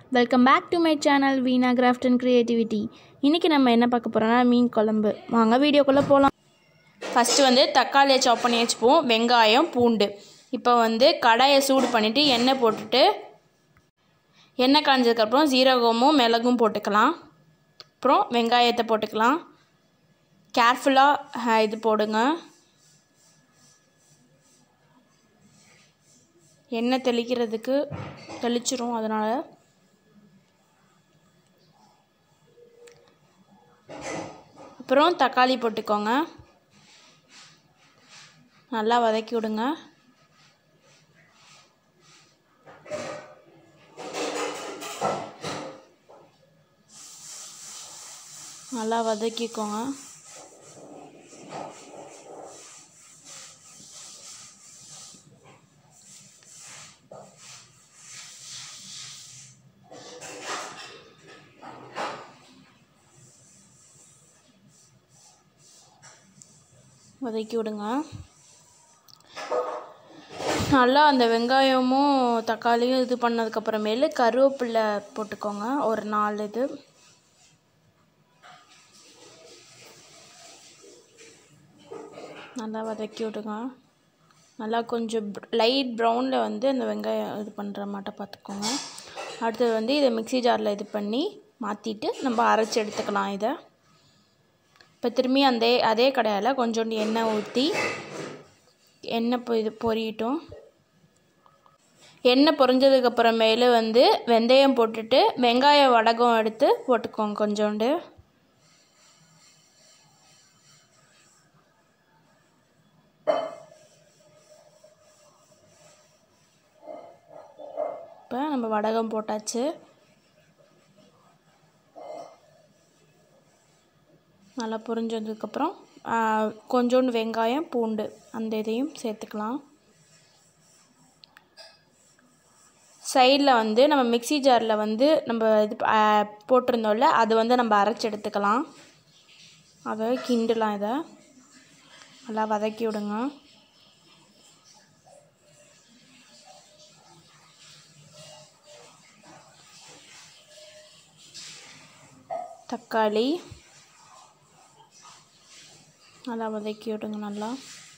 welcome back to my channel Veena craft and creativity இன்றைக்கி நம்ம என்ன பார்க்க போகிறோம்னா மீன் குழம்பு வாங்க வீடியோக்குள்ளே போகலாம் ஃபஸ்ட்டு வந்து தக்காளியை சாப் பண்ணி வச்சுப்போம் வெங்காயம் பூண்டு இப்போ வந்து கடாயை சூடு பண்ணிவிட்டு எண்ணெய் போட்டுட்டு எண்ணெய் காஞ்சதுக்கப்புறம் சீரகமும் மிளகும் போட்டுக்கலாம் அப்புறம் வெங்காயத்தை போட்டுக்கலாம் கேர்ஃபுல்லாக இது போடுங்க எண்ணெய் தெளிக்கிறதுக்கு தெளிச்சிரும் அதனால் அப்புறம் தக்காளி போட்டுக்கோங்க நல்லா வதக்கி விடுங்க நல்லா வதக்கிக்கோங்க வதக்கி விடுங்க நல்லா அந்த வெங்காயமும் தக்காளியும் இது பண்ணதுக்கப்புறமேலு கருவேப்பிலை போட்டுக்கோங்க ஒரு நாலு இது நல்லா வதக்கி விடுங்க நல்லா கொஞ்சம் லைட் ப்ரௌனில் வந்து அந்த வெங்காயம் இது பண்ணுற மாட்டை பார்த்துக்கோங்க அடுத்தது வந்து இதை மிக்ஸி ஜாரில் இது பண்ணி மாற்றிட்டு நம்ம அரைச்சி எடுத்துக்கலாம் இதை இப்போ திரும்பி அந்த அதே கடையில் கொஞ்சோண்டு எண்ணெய் ஊற்றி எண்ணெய் பொ இது பொரியட்டும் எண்ணெய் பொரிஞ்சதுக்கப்புறமேலு வந்து வெந்தயம் போட்டுட்டு வெங்காய வடகம் எடுத்து போட்டுக்கோங்க கொஞ்சோண்டு இப்போ நம்ம வடகம் போட்டாச்சு நல்லா பொரிஞ்சதுக்கப்புறம் கொஞ்சோண்டு வெங்காயம் பூண்டு அந்த இதையும் சேர்த்துக்கலாம் சைடில் வந்து நம்ம மிக்ஸி ஜாரில் வந்து நம்ம இது போட்டிருந்தோம்ல அது வந்து நம்ம அரைச்சி எடுத்துக்கலாம் அதை கிண்டலாம் இதை நல்லா வதக்கி விடுங்க தக்காளி நல்லா வதக்கி விடுங்க நல்லா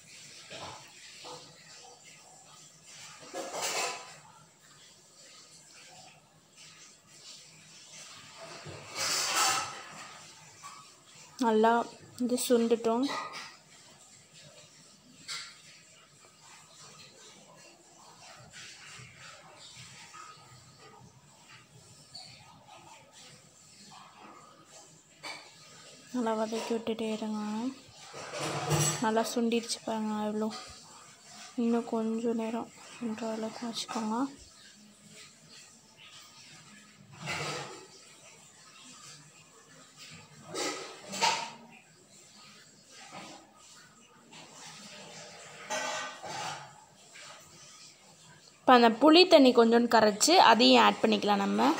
நல்லா இது சுண்டுட்டோம் நல்லா வதக்கி விட்டுட்டே இருங்க நல்லா சுண்டிடுச்சு பாருங்க எவ்வளோ இன்னும் கொஞ்சம் நேரம் சுண்டுற அளவுக்கு வச்சுக்கோங்க இப்போ அந்த புளி தண்ணி கொஞ்சோண்டு கரைச்சி அதையும் ஆட் பண்ணிக்கலாம் நம்ம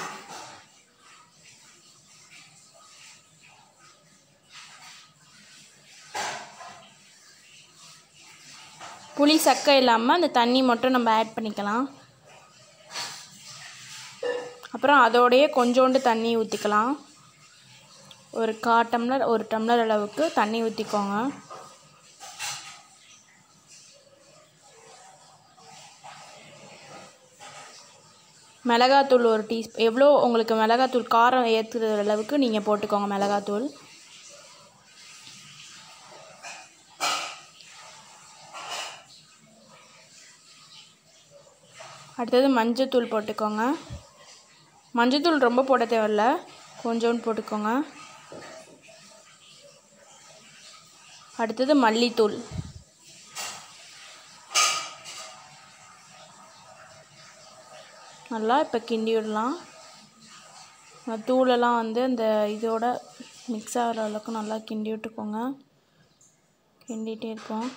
புளி சக்கை இல்லாமல் அந்த தண்ணி மட்டும் நம்ம ஆட் பண்ணிக்கலாம் அப்புறம் அதோடையே கொஞ்சோண்டு தண்ணி ஊற்றிக்கலாம் ஒரு கா டம்ளர் ஒரு டம்ளர் அளவுக்கு தண்ணி ஊற்றிக்கோங்க மிளகாத்தூள் ஒரு டீ எவ்வளோ உங்களுக்கு மிளகாத்தூள் காரம் ஏற்றுற அளவுக்கு நீங்கள் போட்டுக்கோங்க மிளகாத்தூள் அடுத்தது மஞ்சத்தூள் போட்டுக்கோங்க மஞ்சத்தூள் ரொம்ப போட தேவையில்ல கொஞ்சோண்டு போட்டுக்கோங்க அடுத்தது மல்லித்தூள் நல்லா இப்போ கிண்டி விடலாம் தூளெல்லாம் வந்து அந்த இதோட மிக்ஸ் ஆகிற அளவுக்கு நல்லா கிண்டி விட்டுக்கோங்க கிண்டிகிட்டே இருக்கோம்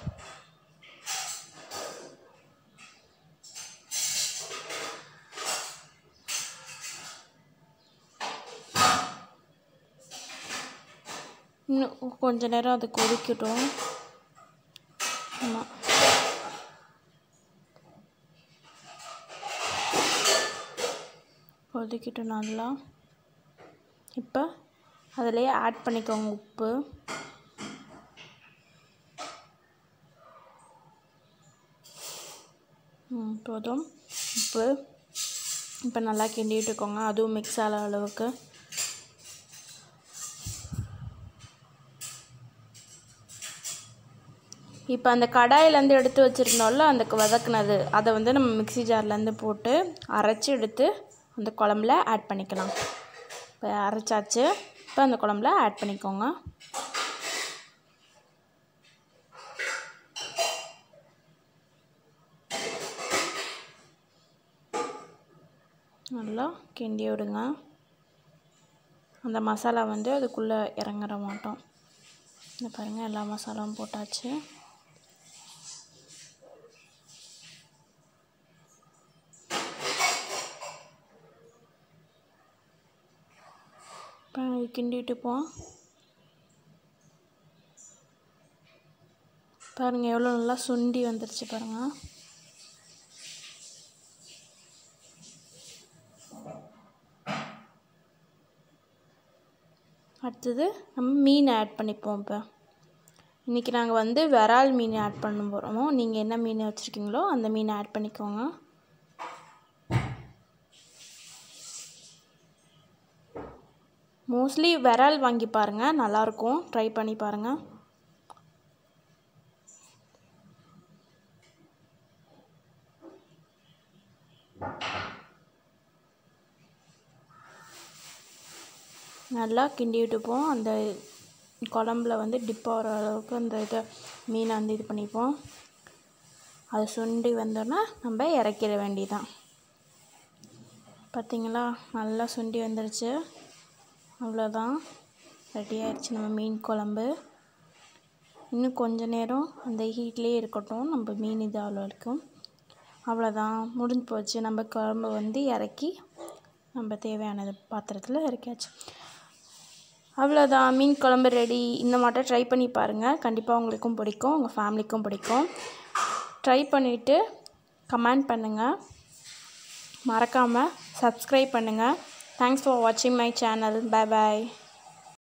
இன்னும் கொஞ்ச நேரம் அது கொதிக்கட்டும் ஆமாம் கொதிக்கிட்டோம் நல்லா இப்போ அதிலே ஆட் பண்ணிக்கோங்க உப்பு ம், போதும் உப்பு இப்போ நல்லா கிண்டி விட்டுக்கோங்க அதுவும் மிக்ஸ் ஆகிற அளவுக்கு இப்போ அந்த கடாயிலேருந்து எடுத்து வச்சுருந்தோம்ல அந்த வதக்குனது அதை வந்து நம்ம மிக்ஸி ஜார்லேருந்து போட்டு அரைச்சி எடுத்து அந்த குழம்புல ஆட் பண்ணிக்கலாம் இப்போ அரைச்சாச்சு இப்போ அந்த குழம்புல ஆட் பண்ணிக்கோங்க நல்லா கிண்டி விடுங்க அந்த மசாலா வந்து அதுக்குள்ளே இறங்குற மாட்டோம் இந்த பாருங்கள் எல்லா மசாலாவும் போட்டாச்சு இப்போ இது கிண்டிட்டு போம் பாருங்கள் எவ்வளோ நல்லா சுண்டி வந்துருச்சு பாருங்கள் அடுத்தது நம்ம மீன் ஆட் பண்ணிப்போம் இப்போ இன்றைக்கி நாங்கள் வந்து விரால் மீன் ஆட் பண்ண போகிறோமோ நீங்கள் என்ன மீன் வச்சுருக்கீங்களோ அந்த மீனை ஆட் பண்ணிக்கோங்க மோஸ்ட்லி விரால் வாங்கி பாருங்கள் நல்லாயிருக்கும் ட்ரை பண்ணி பாருங்கள் நல்லா கிண்டி விட்டுப்போம் அந்த குழம்புல வந்து டிப் ஆகிற அளவுக்கு அந்த இதை மீனை வந்து இது பண்ணிப்போம் அது சுண்டி வந்தோன்னா நம்ம இறக்கிட வேண்டியதான் பார்த்தீங்களா நல்லா சுண்டி வந்துருச்சு அவ்வளோதான் ரெடி ஆயிடுச்சு நம்ம மீன் குழம்பு இன்னும் கொஞ்ச நேரம் அந்த ஹீட்லேயே இருக்கட்டும் நம்ம மீன் இது அவ்வளோ வரைக்கும் அவ்வளோதான் முடிஞ்சு போச்சு நம்ம குழம்பு வந்து இறக்கி நம்ம தேவையானது பாத்திரத்தில் இறக்கியாச்சு அவ்வளோதான் மீன் குழம்பு ரெடி இந்த மாட்டம் ட்ரை பண்ணி பாருங்கள் கண்டிப்பாக உங்களுக்கும் பிடிக்கும் உங்கள் ஃபேமிலிக்கும் பிடிக்கும் ட்ரை பண்ணிவிட்டு கமெண்ட் பண்ணுங்கள் மறக்காமல் சப்ஸ்கிரைப் பண்ணுங்கள் தேங்க்ஸ் ஃபார் வாட்சிங் மை சேனல் பை பாய்